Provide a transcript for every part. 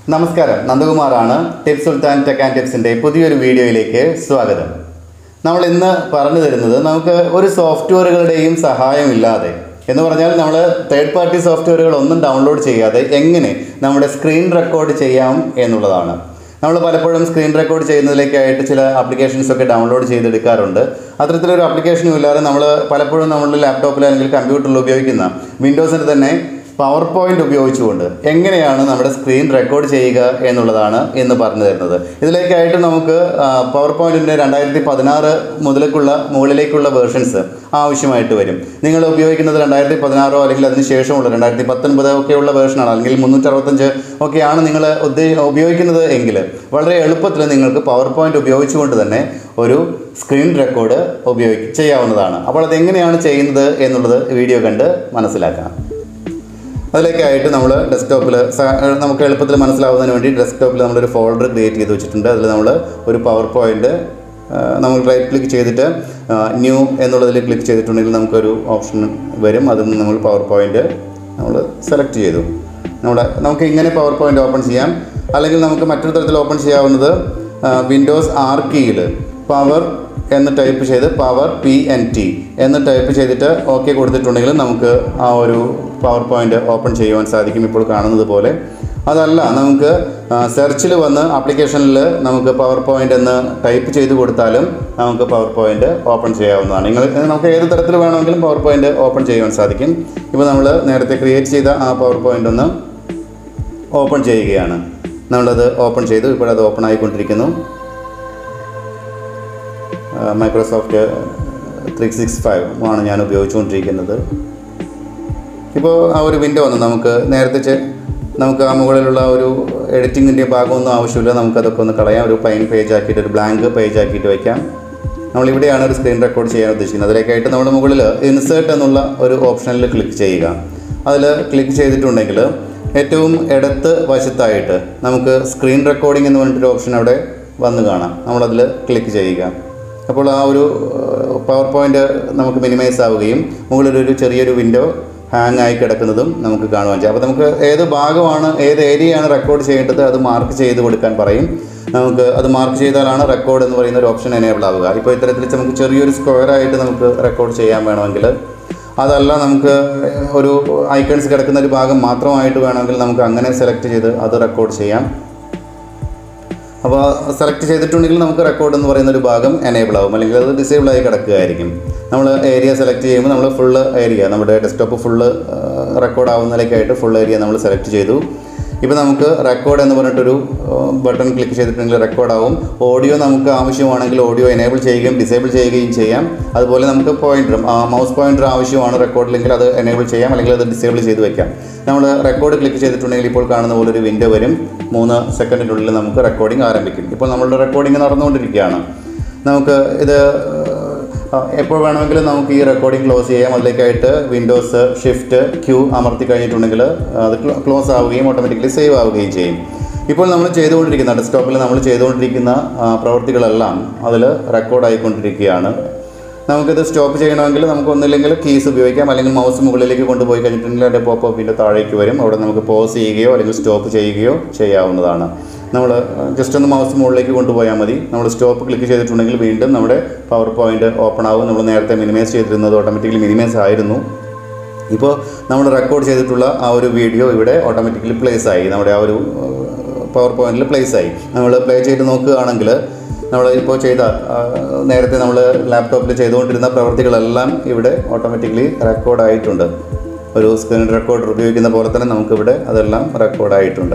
നമസ്കാരം നന്ദകുമാറാണ് tips Sultan tech and ടിപ്സിൻ്റെ പുതിയൊരു വീഡിയോയിലേക്ക് സ്വാഗതം നമ്മൾ ഇന്ന് പറഞ്ഞു തരുന്നത് നമുക്ക് ഒരു സോഫ്റ്റ്വെയറുകളുടെയും സഹായമില്ലാതെ എന്ന് പറഞ്ഞാൽ നമ്മൾ തേർഡ് പാർട്ടി സോഫ്റ്റ്വെയറുകൾ ഒന്നും ഡൗൺലോഡ് ചെയ്യാതെ എങ്ങനെ നമ്മുടെ സ്ക്രീൻ റെക്കോർഡ് ചെയ്യാം എന്നുള്ളതാണ് നമ്മൾ പലപ്പോഴും സ്ക്രീൻ റെക്കോർഡ് ചെയ്യുന്നതിലേക്കായിട്ട് ചില ആപ്ലിക്കേഷൻസ് ഒക്കെ ഡൗൺലോഡ് ചെയ്തെടുക്കാറുണ്ട് അത്തരത്തിലൊരു ആപ്ലിക്കേഷനും ഇല്ലാതെ നമ്മൾ പലപ്പോഴും നമ്മുടെ ലാപ്ടോപ്പിൽ അല്ലെങ്കിൽ കമ്പ്യൂട്ടറിൽ ഉപയോഗിക്കുന്ന വിൻഡോസിന് തന്നെ പവർ പോയിന്റ് ഉപയോഗിച്ചുകൊണ്ട് എങ്ങനെയാണ് നമ്മുടെ സ്ക്രീൻ റെക്കോർഡ് ചെയ്യുക എന്നുള്ളതാണ് ഇന്ന് പറഞ്ഞു തരുന്നത് ഇതിലേക്കായിട്ട് നമുക്ക് പവർ പോയിന്റിൻ്റെ രണ്ടായിരത്തി പതിനാറ് മുതലേക്കുള്ള മുകളിലേക്കുള്ള വേർഷൻസ് ആവശ്യമായിട്ട് വരും നിങ്ങൾ ഉപയോഗിക്കുന്നത് രണ്ടായിരത്തി പതിനാറോ അല്ലെങ്കിൽ അതിന് ശേഷമുള്ള രണ്ടായിരത്തി പത്തൊൻപത് ഒക്കെയുള്ള വേർഷനാണ് അല്ലെങ്കിൽ മുന്നൂറ്ററുപത്തഞ്ച് ഒക്കെയാണ് നിങ്ങൾ ഉദ്ദേ ഉപയോഗിക്കുന്നത് എങ്കിൽ വളരെ എളുപ്പത്തിൽ നിങ്ങൾക്ക് പവർ പോയിന്റ് ഉപയോഗിച്ചുകൊണ്ട് തന്നെ ഒരു സ്ക്രീൻ റെക്കോർഡ് ഉപയോഗി ചെയ്യാവുന്നതാണ് അപ്പോൾ അതെങ്ങനെയാണ് ചെയ്യുന്നത് എന്നുള്ളത് വീഡിയോ കണ്ട് മനസ്സിലാക്കാം അതിലേക്കായിട്ട് നമ്മൾ ഡെസ്ക്ടോപ്പിൽ നമുക്ക് എളുപ്പത്തിൽ മനസ്സിലാവുന്നതിന് വേണ്ടി ഡെസ്ക്ടോപ്പിൽ നമ്മളൊരു ഫോൾഡർ ക്രിയേറ്റ് ചെയ്ത് വെച്ചിട്ടുണ്ട് അതിൽ നമ്മൾ ഒരു പവർ പോയിൻ്റ് നമ്മൾ റൈറ്റ് ക്ലിക്ക് ചെയ്തിട്ട് ന്യൂ എന്നുള്ളതിൽ ക്ലിക്ക് ചെയ്തിട്ടുണ്ടെങ്കിൽ നമുക്കൊരു ഓപ്ഷൻ വരും അതിൽ നിന്ന് നമ്മൾ പവർ പോയിൻ്റ് നമ്മൾ സെലക്ട് ചെയ്തു നമ്മുടെ നമുക്ക് ഇങ്ങനെ പവർ പോയിൻ്റ് ഓപ്പൺ ചെയ്യാം അല്ലെങ്കിൽ നമുക്ക് മറ്റൊരു തരത്തിൽ ഓപ്പൺ ചെയ്യാവുന്നത് വിൻഡോസ് ആർ കീയിൽ പവർ എന്ന് ടൈപ്പ് ചെയ്ത് പവർ പി എൻ ടി എന്ന് ടൈപ്പ് ചെയ്തിട്ട് ഓക്കെ കൊടുത്തിട്ടുണ്ടെങ്കിൽ നമുക്ക് ആ ഒരു പവർ പോയിന്റ് ഓപ്പൺ ചെയ്യുവാൻ സാധിക്കും ഇപ്പോൾ കാണുന്നത് പോലെ അതല്ല നമുക്ക് സെർച്ചിൽ വന്ന് ആപ്ലിക്കേഷനിൽ നമുക്ക് പവർ പോയിന്റ് എന്ന് ടൈപ്പ് ചെയ്ത് കൊടുത്താലും നമുക്ക് പവർ പോയിന്റ് ഓപ്പൺ ചെയ്യാവുന്നതാണ് നിങ്ങൾ നമുക്ക് ഏത് തരത്തിൽ വേണമെങ്കിലും പവർ പോയിന്റ് ഓപ്പൺ ചെയ്യുവാൻ സാധിക്കും ഇപ്പോൾ നമ്മൾ നേരത്തെ ക്രിയേറ്റ് ചെയ്ത ആ പവർ പോയിന്റ് ഒന്ന് ഓപ്പൺ ചെയ്യുകയാണ് നമ്മളത് ഓപ്പൺ ചെയ്തു ഇപ്പോഴത് ഓപ്പൺ ആയിക്കൊണ്ടിരിക്കുന്നു മൈക്രോസോഫ്റ്റ് ത്രീ സിക്സ് ഫൈവ് ആണ് ഞാൻ ഉപയോഗിച്ചുകൊണ്ടിരിക്കുന്നത് ഇപ്പോൾ ആ ഒരു വിൻഡോ ഒന്ന് നമുക്ക് നേരത്തെ ചെ- നമുക്ക് ആ മുകളിലുള്ള ഒരു എഡിറ്റിങ്ങിൻ്റെ ഭാഗമൊന്നും ആവശ്യമില്ല നമുക്കതൊക്കെ ഒന്ന് കളയാം ഒരു പ്ലെയിൻ പേജ് ആക്കിയിട്ട് ഒരു ബ്ലാങ്ക് പേജ് ആക്കിയിട്ട് വയ്ക്കാം നമ്മളിവിടെയാണ് ഒരു സ്ക്രീൻ റെക്കോർഡ് ചെയ്യാൻ ഉദ്ദേശിക്കുന്നത് അതിലേക്കായിട്ട് നമ്മുടെ മുകളിൽ ഇൻസേർട്ട് എന്നുള്ള ഒരു ഓപ്ഷനിൽ ക്ലിക്ക് ചെയ്യുക അതിൽ ക്ലിക്ക് ചെയ്തിട്ടുണ്ടെങ്കിൽ ഏറ്റവും ഇടത്ത് വശത്തായിട്ട് നമുക്ക് സ്ക്രീൻ റെക്കോർഡിംഗ് എന്ന് പറഞ്ഞിട്ടൊരു ഓപ്ഷൻ അവിടെ വന്ന് കാണാം നമ്മളതിൽ ക്ലിക്ക് ചെയ്യുക അപ്പോൾ ആ ഒരു പവർ പോയിന്റ് നമുക്ക് മിനിമൈസ് ആവുകയും മുകളിലൊരു ചെറിയൊരു വിൻഡോ ഹാങ് ആയി കിടക്കുന്നതും നമുക്ക് കാണുവാൻ ചെയ്യും അപ്പോൾ നമുക്ക് ഏത് ഭാഗമാണ് ഏത് ഏരിയയാണ് റെക്കോർഡ് ചെയ്യേണ്ടത് അത് മാർക്ക് ചെയ്ത് കൊടുക്കാൻ പറയും നമുക്ക് അത് മാർക്ക് ചെയ്താലാണ് റെക്കോർഡ് എന്ന് പറയുന്ന ഒരു ഓപ്ഷൻ എനേബിൾ ആവുക ഇപ്പോൾ ഇത്തരത്തിൽ നമുക്ക് ചെറിയൊരു സ്ക്വയർ ആയിട്ട് നമുക്ക് റെക്കോർഡ് ചെയ്യാൻ വേണമെങ്കിൽ അതല്ല നമുക്ക് ഒരു ഐക്കൺസ് കിടക്കുന്ന ഒരു ഭാഗം മാത്രമായിട്ട് വേണമെങ്കിൽ നമുക്ക് അങ്ങനെ സെലക്ട് ചെയ്ത് അത് റെക്കോർഡ് ചെയ്യാം അപ്പോൾ സെലക്ട് ചെയ്തിട്ടുണ്ടെങ്കിൽ നമുക്ക് റെക്കോർഡ് എന്ന് പറയുന്ന ഒരു ഭാഗം എനേബിൾ ആവും അല്ലെങ്കിൽ അത് ഡിസേബിൾ ആയി കിടക്കുകയായിരിക്കും നമ്മൾ ഏരിയ സെലക്ട് ചെയ്യുമ്പോൾ നമ്മൾ ഫുള്ള് ഏരിയ നമ്മുടെ ഡെസ്ക്ടോപ്പ് ഫുള്ള് റെക്കോർഡ് ആവുന്നതിലേക്കായിട്ട് ഫുൾ ഏരിയ നമ്മൾ സെലക്ട് ചെയ്തു ഇപ്പോൾ നമുക്ക് റെക്കോർഡ് എന്ന് പറഞ്ഞിട്ടൊരു ബട്ടൺ ക്ലിക്ക് ചെയ്തിട്ടുണ്ടെങ്കിൽ റെക്കോർഡ് ആവും ഓഡിയോ നമുക്ക് ആവശ്യമാണെങ്കിൽ ഓഡിയോ എനേബിൾ ചെയ്യുകയും ഡിസേബിൾ ചെയ്യുകയും ചെയ്യാം അതുപോലെ നമുക്ക് പോയിന്ററും മൗസ് പോയിന്റർ ആവശ്യമാണ് റെക്കോർഡിലെങ്കിൽ അത് എനേബിൾ ചെയ്യാം അല്ലെങ്കിൽ അത് ഡിസേബിൾ ചെയ്ത് വെക്കാം നമ്മൾ റെക്കോർഡ് ക്ലിക്ക് ചെയ്തിട്ടുണ്ടെങ്കിൽ ഇപ്പോൾ കാണുന്ന പോലെ ഒരു വിൻഡോ വരും മൂന്ന് സെക്കൻഡിനുള്ളിൽ നമുക്ക് റെക്കോർഡിംഗ് ആരംഭിക്കും ഇപ്പോൾ നമ്മളുടെ റെക്കോർഡിംഗ് നടന്നുകൊണ്ടിരിക്കുകയാണ് നമുക്ക് ഇത് ആ, എപ്പോൾ വേണമെങ്കിലും നമുക്ക് ഈ റെക്കോർഡിംഗ് ക്ലോസ് ചെയ്യാം അതിലേക്കായിട്ട് വിൻഡോസ് ഷിഫ്റ്റ് ക്യൂ അമർത്തി കഴിഞ്ഞിട്ടുണ്ടെങ്കിൽ അത് ക്ലോസ് ആവുകയും ഓട്ടോമാറ്റിക്കലി സേവ് ആവുകയും ചെയ്യും ഇപ്പോൾ നമ്മൾ ചെയ്തുകൊണ്ടിരിക്കുന്ന ഡെസ്ക്ടോപ്പിൽ നമ്മൾ ചെയ്തുകൊണ്ടിരിക്കുന്ന ആ, പ്രവൃത്തികളെല്ലാം അതിൽ റെക്കോർഡ് ആയിക്കൊണ്ടിരിക്കുകയാണ് നമുക്കിത് സ്റ്റോപ്പ് ചെയ്യണമെങ്കിൽ നമുക്ക് ഒന്നില്ലെങ്കിൽ കീസ് ഉപയോഗിക്കാം അല്ലെങ്കിൽ മൗസ് മുകളിലേക്ക് കൊണ്ടുപോയി കഴിഞ്ഞിട്ടുണ്ടെങ്കിൽ അതിൻ്റെ പോപ്പ് അപ്പിൻ്റെ താഴേക്ക് വരും അവിടെ നമുക്ക് പോസ് ചെയ്യുകയോ അല്ലെങ്കിൽ സ്റ്റോപ്പ് ചെയ്യുകയോ ചെയ്യാവുന്നതാണ് നമ്മൾ ജസ്റ്റ് ഒന്ന് മൗസ് മുകളിലേക്ക് കൊണ്ടുപോയാൽ മതി നമ്മൾ സ്റ്റോപ്പ് ക്ലിക്ക് ചെയ്തിട്ടുണ്ടെങ്കിൽ വീണ്ടും നമ്മുടെ പവർ പോയിന്റ് ഓപ്പൺ ആവും നമ്മൾ നേരത്തെ മിനിമൈസ് ചെയ്തിരുന്നത് ഓട്ടോമാറ്റിക്കലി മിനിമൈസ് ആയിരുന്നു ഇപ്പോൾ നമ്മൾ റെക്കോർഡ് ചെയ്തിട്ടുള്ള ആ ഒരു വീഡിയോ ഇവിടെ ഓട്ടോമാറ്റിക്കലി പ്ലേസ് ആയി നമ്മുടെ ആ ഒരു പവർ പോയിന്റിൽ പ്ലേസ് ആയി നമ്മൾ പ്ലേ ചെയ്ത് നോക്കുകയാണെങ്കിൽ നമ്മൾ ഇപ്പോൾ ചെയ്ത ആ, നേരത്തെ നമ്മൾ ലാപ്ടോപ്പിൽ ചെയ്തുകൊണ്ടിരുന്ന പ്രവൃത്തികളെല്ലാം ഇവിടെ ഓട്ടോമാറ്റിക്കലി റെക്കോർഡ് ആയിട്ടുണ്ട് ഒരു സ്ക്രീൻ റെക്കോർഡർ ഉപയോഗിക്കുന്ന പോലെ തന്നെ നമുക്കിവിടെ അതെല്ലാം റെക്കോർഡ് ആയിട്ടുണ്ട്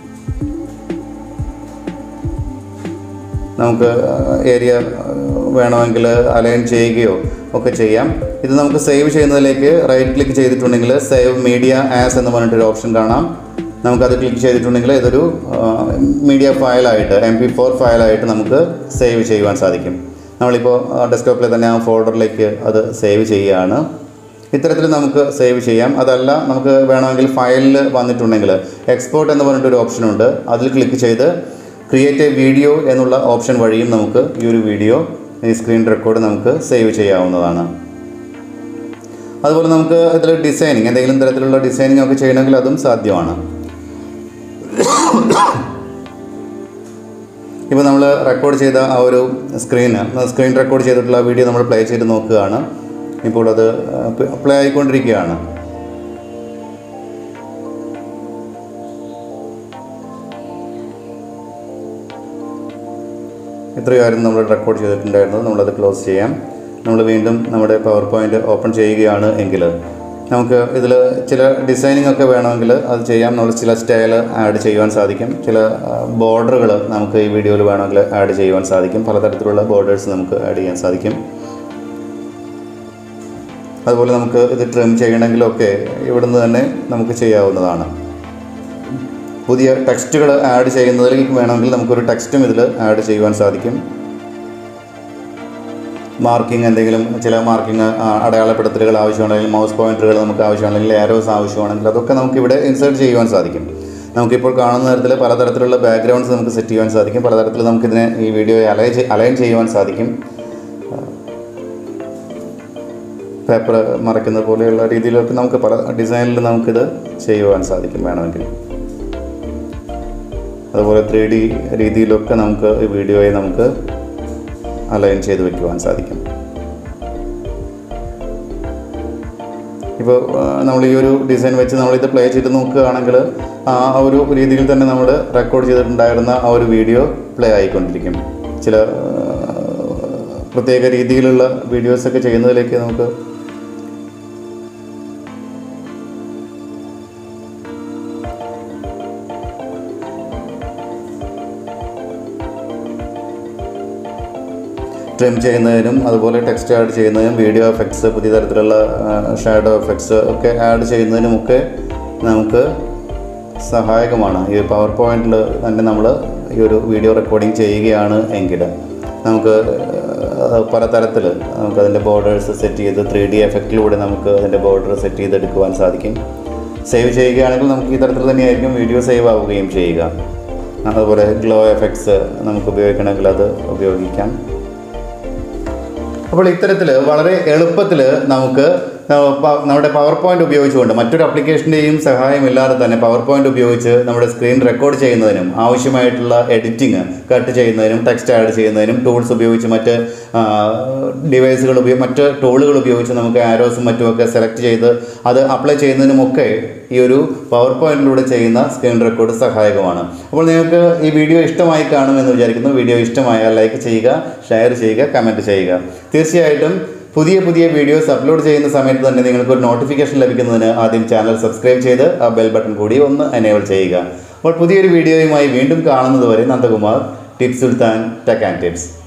നമുക്ക് ഏരിയ വേണമെങ്കിൽ അലൈൻ ചെയ്യുകയോ ഒക്കെ ചെയ്യാം ഇത് നമുക്ക് സേവ് ചെയ്യുന്നതിലേക്ക് റൈറ്റ് ക്ലിക്ക് ചെയ്തിട്ടുണ്ടെങ്കിൽ സേവ് മീഡിയ ആസ് എന്ന് പറഞ്ഞിട്ടൊരു ഓപ്ഷൻ കാണാം നമുക്കത് ക്ലിക്ക് ചെയ്തിട്ടുണ്ടെങ്കിൽ ഇതൊരു മീഡിയ ഫയലായിട്ട് എം പി ഫോർ ഫയലായിട്ട് നമുക്ക് സേവ് ചെയ്യുവാൻ സാധിക്കും നമ്മളിപ്പോൾ ഡെസ്ക്ടോപ്പിൽ തന്നെ ആ ഫോൾഡറിലേക്ക് അത് സേവ് ചെയ്യുകയാണ് ഇത്തരത്തിൽ നമുക്ക് സേവ് ചെയ്യാം അതല്ല നമുക്ക് വേണമെങ്കിൽ ഫയലിൽ വന്നിട്ടുണ്ടെങ്കിൽ എക്സ്പോർട്ട് എന്ന് പറഞ്ഞിട്ടൊരു ഓപ്ഷനുണ്ട് അതിൽ ക്ലിക്ക് ചെയ്ത് ക്രിയേറ്റ് എ വീഡിയോ എന്നുള്ള ഓപ്ഷൻ വഴിയും നമുക്ക് ഈ ഒരു വീഡിയോ ഈ സ്ക്രീൻ റെക്കോർഡ് നമുക്ക് സേവ് ചെയ്യാവുന്നതാണ് അതുപോലെ നമുക്ക് ഇതിൽ ഡിസൈനിങ് എന്തെങ്കിലും തരത്തിലുള്ള ഡിസൈനിങ് ഒക്കെ ചെയ്യണമെങ്കിൽ അതും സാധ്യമാണ് ഇപ്പോൾ നമ്മൾ റെക്കോർഡ് ചെയ്ത ആ ഒരു സ്ക്രീൻ സ്ക്രീൻ റെക്കോർഡ് ചെയ്തിട്ടുള്ള വീഡിയോ നമ്മൾ പ്ലേ ചെയ്ത് നോക്കുകയാണ് ഇപ്പോൾ അത് പ്ലേ ആയിക്കൊണ്ടിരിക്കുകയാണ് ഇത്രയായിരുന്നു നമ്മൾ റെക്കോർഡ് ചെയ്തിട്ടുണ്ടായിരുന്നത് നമ്മളത് ക്ലോസ് ചെയ്യാം നമ്മൾ വീണ്ടും നമ്മുടെ പവർ പോയിൻ്റ് ഓപ്പൺ ചെയ്യുകയാണ് എങ്കിൽ നമുക്ക് ഇതിൽ ചില ഡിസൈനിങ് ഒക്കെ വേണമെങ്കിൽ അത് ചെയ്യാം നമ്മൾ ചില സ്റ്റൈൽ ആഡ് ചെയ്യുവാൻ സാധിക്കും ചില ബോർഡറുകൾ നമുക്ക് ഈ വീഡിയോയിൽ വേണമെങ്കിൽ ആഡ് ചെയ്യുവാൻ സാധിക്കും പലതരത്തിലുള്ള ബോർഡേഴ്സ് നമുക്ക് ആഡ് ചെയ്യാൻ സാധിക്കും അതുപോലെ നമുക്ക് ഇത് ട്രിം ചെയ്യണമെങ്കിലൊക്കെ ഇവിടുന്ന് തന്നെ നമുക്ക് ചെയ്യാവുന്നതാണ് പുതിയ ടെക്സ്റ്റുകൾ ആഡ് ചെയ്യുന്നതിലേക്ക് വേണമെങ്കിൽ നമുക്കൊരു ടെക്സ്റ്റും ഇതിൽ ആഡ് ചെയ്യുവാൻ സാധിക്കും മാർക്കിംഗ് എന്തെങ്കിലും ചില മാർക്കിംഗ് അടയാളപ്പെടുത്തലുകൾ ആവശ്യമാണെങ്കിൽ മൗസ് പോയിന്ററുകൾ നമുക്ക് ആവശ്യമാണെങ്കിൽ ആരോസ് ആവശ്യമാണെങ്കിൽ അതൊക്കെ നമുക്ക് ഇവിടെ ഇൻസേർട്ട് ചെയ്യുവാൻ സാധിക്കും നമുക്കിപ്പോൾ കാണുന്ന തരത്തിൽ പലതരത്തിലുള്ള ബാക്ക്ഗ്രൗണ്ട്സ് നമുക്ക് സെറ്റ് ചെയ്യുവാൻ സാധിക്കും പലതരത്തിൽ നമുക്കിതിനെ ഈ വീഡിയോയെ അലൈൻ അലൈൻ ചെയ്യുവാൻ സാധിക്കും പേപ്പർ മറയ്ക്കുന്ന പോലെയുള്ള രീതിയിലൊക്കെ നമുക്ക് പല ഡിസൈനിൽ നമുക്കിത് ചെയ്യുവാൻ സാധിക്കും വേണമെങ്കിൽ അതുപോലെ ത്രീ ഡി രീതിയിലൊക്കെ നമുക്ക് ഈ വീഡിയോയെ നമുക്ക് അലൈൻ ചെയ്ത് വെക്കുവാൻ സാധിക്കും ഇപ്പോൾ നമ്മൾ ഈ ഒരു ഡിസൈൻ വെച്ച് നമ്മളിത് പ്ലേ ചെയ്ത് നോക്കുകയാണെങ്കിൽ ആ ഒരു രീതിയിൽ തന്നെ നമ്മൾ റെക്കോർഡ് ചെയ്തിട്ടുണ്ടായിരുന്ന ആ ഒരു വീഡിയോ പ്ലേ ആയിക്കൊണ്ടിരിക്കും ചില ആ, പ്രത്യേക രീതിയിലുള്ള വീഡിയോസൊക്കെ ചെയ്യുന്നതിലേക്ക് നമുക്ക് ട്രിം ചെയ്യുന്നതിനും അതുപോലെ ടെക്സ്റ്റ് ആഡ് ചെയ്യുന്നതിനും വീഡിയോ എഫക്ട്സ് പുതിയ തരത്തിലുള്ള ഷാഡോ എഫക്ട്സ് ഒക്കെ ആഡ് ചെയ്യുന്നതിനുമൊക്കെ നമുക്ക് സഹായകമാണ് ഈ പവർ പോയിന്റിൽ തന്നെ നമ്മൾ ഈ ഒരു വീഡിയോ റെക്കോർഡിംഗ് ചെയ്യുകയാണ് എങ്കിൽ നമുക്ക് ആ, പലതരത്തിൽ നമുക്ക് അതിൻ്റെ ബോർഡേഴ്സ് സെറ്റ് ചെയ്ത് ത്രീ ഡി എഫക്റ്റിലൂടെ നമുക്ക് അതിൻ്റെ ബോർഡർ സെറ്റ് ചെയ്തെടുക്കുവാൻ സാധിക്കും സേവ് ചെയ്യുകയാണെങ്കിൽ നമുക്ക് ഈ തരത്തിൽ തന്നെയായിരിക്കും വീഡിയോ സേവ് ആവുകയും ചെയ്യുക അതുപോലെ ഗ്ലോ എഫക്ട്സ് നമുക്ക് ഉപയോഗിക്കണമെങ്കിൽ അത് ഉപയോഗിക്കാം അപ്പോൾ ഇത്തരത്തിൽ വളരെ എളുപ്പത്തിൽ നമുക്ക് ആ, പ- നമ്മുടെ പവർ പോയിന്റ് ഉപയോഗിച്ചുകൊണ്ട് മറ്റൊരു അപ്ലിക്കേഷൻ്റെയും സഹായമില്ലാതെ തന്നെ പവർ പോയിന്റ് ഉപയോഗിച്ച് നമ്മുടെ സ്ക്രീൻ റെക്കോർഡ് ചെയ്യുന്നതിനും ആവശ്യമായിട്ടുള്ള എഡിറ്റിംഗ് കട്ട് ചെയ്യുന്നതിനും ടെക്സ്റ്റ് ആഡ് ചെയ്യുന്നതിനും ടൂൾസ് ഉപയോഗിച്ച് മറ്റ് ഡിവൈസുകൾ ഉപയോഗി മറ്റ് ടൂളുകൾ ഉപയോഗിച്ച് നമുക്ക് ആരോസും മറ്റുമൊക്കെ സെലക്ട് ചെയ്ത് അത് അപ്ലൈ ചെയ്യുന്നതിനുമൊക്കെ ഈ ഒരു പവർ പോയിന്റിലൂടെ ചെയ്യുന്ന സ്ക്രീൻ റെക്കോർഡ് സഹായകമാണ് അപ്പോൾ നിങ്ങൾക്ക് ഈ വീഡിയോ ഇഷ്ടമായി കാണുമെന്ന് വിചാരിക്കുന്നു വീഡിയോ ഇഷ്ടമായാൽ ലൈക്ക് ചെയ്യുക ഷെയർ ചെയ്യുക കമൻറ്റ് ചെയ്യുക തീർച്ചയായിട്ടും പുതിയ പുതിയ വീഡിയോസ് അപ്ലോഡ് ചെയ്യുന്ന സമയത്ത് തന്നെ നിങ്ങൾക്ക് ഒരു നോട്ടിഫിക്കേഷൻ ലഭിക്കുന്നതിന് ആദ്യം ചാനൽ സബ്സ്ക്രൈബ് ചെയ്ത് ആ ബെൽ ബട്ടൺ കൂടി ഒന്ന് എനേബിൾ ചെയ്യുക അപ്പോൾ പുതിയൊരു വീഡിയോയുമായി വീണ്ടും കാണുന്നത് വരെ Nandakumar tips Sultan tech and tips